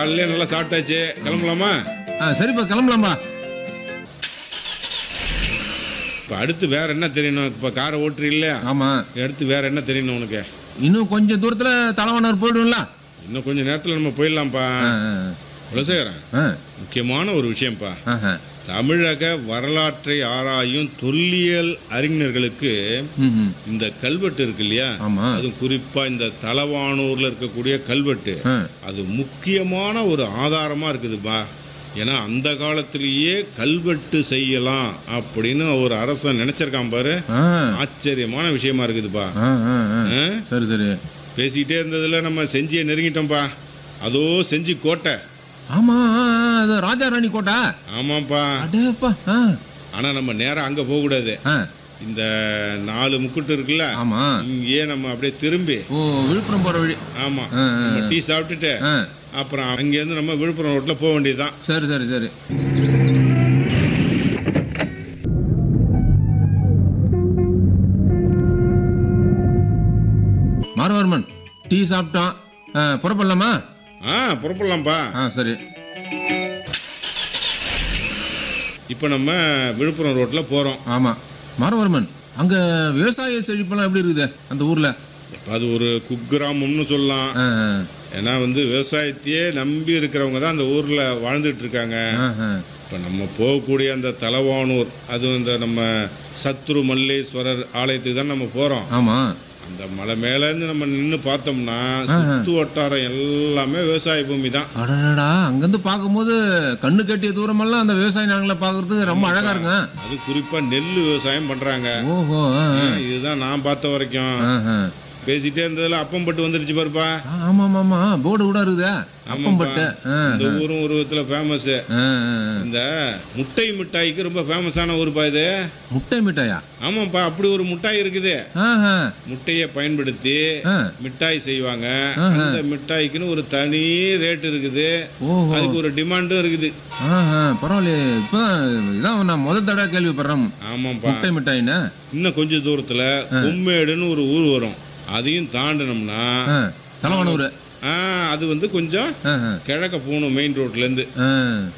காலையிலே நல்லா சாப்பிட்டாச்சு கிளம்பலாமா ஆ சரிப்பா கிளம்பலாம்பா இப்போ அடுத்து வேற என்ன தெரியணும் இப்போ காரை ஓட்டுறீ இல்லையா ஆமாம் அடுத்து வேற என்ன தெரியணும் உனக்கு இன்னும் கொஞ்சம் தூரத்தில் தலைவனர் போயிடும்ல இன்னும் கொஞ்சம் நேரத்தில் நம்ம போயிடலாம்ப்பா ஆ ஆ, குலசேகரன் ஆ முக்கியமான ஒரு விஷயம்ப்பா ஆஹா. தமிழக வரலாற்றை ஆராயும் தொல்லியல் அறிஞர்களுக்கு ம் ம் இந்த கல்வெட்டு இருக்கு இல்லையா ஆமாம் அதுவும் குறிப்பா இந்த தலவானூர்ல இருக்கக்கூடிய கல்வெட்டு ஆ அது முக்கியமான ஒரு ஆதாரமா இருக்குதுப்பா ஏன்னா அந்த காலத்திலேயே கல்வெட்டு செய்யலாம் அப்படின்னு ஒரு அரசன் நினைச்சிருக்கான் பாரு ஆ ஆச்சரியமான விஷயமா இருக்குதுப்பா ஆ ஆ ஆ. ஆ? சரி சரி பேசிக்கிட்டே இருந்ததுல நம்ம செஞ்சியை நெருங்கிட்டோம்ப்பா அதோ செஞ்சி கோட்டை ஆமா ஆ, ஆ, அது ராஜா ராணி கோட்டா ஆமாப்பா அடேப்பா ஆ ஆனா நம்ம நேரா அங்க போக கூடாது ஆ இந்த நாலு முக்குட்டு இருக்குல்ல ஆமா இங்கேயே நம்ம அப்படியே திரும்பி ஓ விழுப்புரம் போற வழி ஆமா ஆ, ஆ. நம்ம டீ சாப்பிட்டுட்டு ஆ அப்புறம் அங்கேருந்து நம்ம விழுப்புரம் ரோட்ல போக வேண்டியதுதான் சரி சரி சரி மாரவர்மன் டீ சாப்பிட்டான் ஆ, புறப்படலாமா ஆ புறப்படலாம்ப்பா ஆ சரி இப்போ நம்ம விழுப்புரம் ரோட்ல போறோம் ஆமாம் மாரவர்மன் அங்கே விவசாய செழிப்பெல்லாம் எப்படி இருக்குது அந்த ஊரில் இப்போ அது ஒரு குக்கிராமம்னு சொல்லலாம் ஆ ஏன்னா வந்து விவசாயத்தையே நம்பி இருக்கிறவங்க தான் அந்த ஊர்ல வாழ்ந்துட்டு இருக்காங்க ஆ ஆ இப்போ நம்ம போகக்கூடிய அந்த தலவானூர் அதுவும் இந்த நம்ம சத்ரு மல்லேஸ்வரர் ஆலயத்துக்கு தான் நம்ம போறோம் ஆமாம் அந்த மலை மேலேருந்து நம்ம நின்று பார்த்தோம்னா சுத்து வட்டாரம் எல்லாமே விவசாய பூமி தான் அடடா அங்கேருந்து பார்க்கும்போது கண்ணு கட்டிய தூரமெல்லாம் அந்த விவசாய நாங்களை பார்க்கறதுக்கு ரொம்ப அழகா இருக்குங்க அது குறிப்பா நெல் விவசாயம் பண்றாங்க ஓஹோ ஆ ஆ. இதுதான் நான் பார்த்த வரைக்கும் ஆ, ஆ. பேசிட்டே இருந்ததுல அப்பம் பட்டு வந்துருச்சு பாருப்பா ஆ, ஆமா ஆமா ஆமா போர்டு கூட இருக்குதே அப்பம்பட்டு ஆ, இந்த ஊரும் ஒரு விதத்துல ஃபேமஸ் ஆ, ஆ, ஆ. இந்த முட்டை மிட்டாய்க்கு ரொம்ப ஃபேமஸான ஊருப்பா இது முட்டை மிட்டாயா ஆமாப்பா அப்படி ஒரு மிட்டாய் இருக்குது ஆஹா முட்டையை பயன்படுத்தி ஆ. மிட்டாய் செய்வாங்க அந்த மிட்டாய்க்குன்னு ஒரு தனி ரேட் இருக்குது ஓஹோ அதுக்கு ஒரு டிமாண்டும் இருக்குது ஆஹா பரவாயில்லையே இப்பதான் இதான் நான் முதல் தடவை கேள்விப்படுறேன் ஆமாப்பா முட்டை மிட்டாயின்னு இன்னும் கொஞ்சம் தூரத்துல கொம்மேடுன்னு ஒரு ஊர் வரும் அதையும் தாண்டினோம்னா ஆ, தலவானூர் ஆ, அது வந்து கொஞ்சம் ஆ, ஆ, கிழக்க போகணும் மெயின் ரோட்லேருந்து ஆ.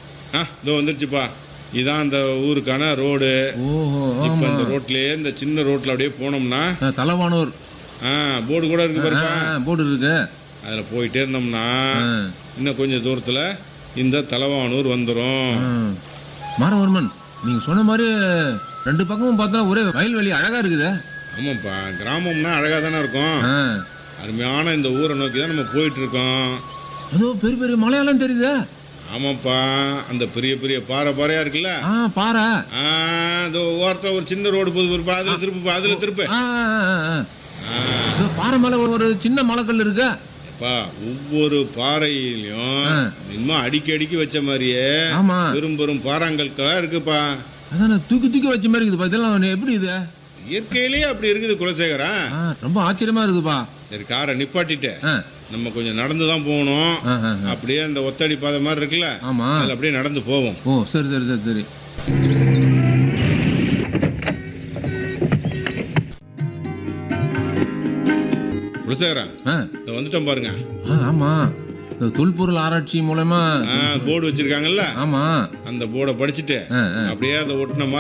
ஆ இதோ வந்துருச்சுப்பா இதான் அந்த ஊருக்கான ரோடு ஓஹோ இப்போ ஆமா இந்த ரோட்லயே இந்த சின்ன ரோட்ல அப்படியே போனோம்னா ஆ, தலவானூர் ஆ போர்டு கூட இருக்கு ஆ, பாருப்பா ஆ, போர்டு இருக்கு அதில் போயிட்டே இருந்தோம்னா ஆ, இன்னும் கொஞ்சம் தூரத்தில் இந்த தலவானூர் வந்துடும் ஆ. மாரவர்மன் நீங்க சொன்ன மாதிரி ரெண்டு பக்கமும் பார்த்தா ஒரே வயல்வெளி அழகா இருக்குதே ஆமாப்பா கிராமம்னா அழகாக தானே இருக்கும் ஆ. அருமையான இந்த ஊரை நோக்கி தான் நம்ம போயிட்டு இருக்கோம் அதோ பெரிய பெரிய மலையெல்லாம் தெரியுதே ஆமாப்பா அந்த பெரிய பெரிய பாறை பாறையா இருக்குல்ல ஆ பாறை ஆ இதோ ஓரத்தில் ஒரு சின்ன ரோடு போகுது பாருப்பா அதில் திருப்புப்பா அதில் திருப்பு ஆ, ஆ, ஆ, ஆ. ஆ, இதோ பாறை மேல ஒரு- ஒரு சின்ன மலைக்கல் இருக்கு அப்பா ஒவ்வொரு பாறையிலையும் ஆ. இன்னும் அடிக்கி அடிக்கி வச்ச மாதிரியே ஆமா பெரும் பெரும் பாறாங்கற்களா இருக்குப்பா அதான் தூக்கி தூக்கி வச்ச மாதிரி இருக்குதுப்பா இதெல்லாம் எப்படி இது இயற்கையிலேயே அப்படி இருக்குது குலசேகரா ஆ, ரொம்ப ஆச்சரியமா இருக்குதுப்பா சரி காரை நிப்பாட்டிட்டு ஆ, நம்ம கொஞ்சம் நடந்து தான் போகணும் ஆ, ஆ, ஆ. அப்படியே அந்த ஒத்தடி பாதை மாதிரி இருக்குல்ல ஆமா அதில் அப்படியே நடந்து போவோம் ஓ சரி சரி சரி சரி குலசேகரா ஆ இதை வந்துட்டோம் பாருங்க ஆ, ஆமா இந்த தொல்பொருள் ஆராய்ச்சி மூலமா போர்டு வச்சிருக்காங்கல்ல ஆமா அந்த போர்டை படிச்சுட்டு ஆ, ஆ. அப்படியே அதை ஒட்டின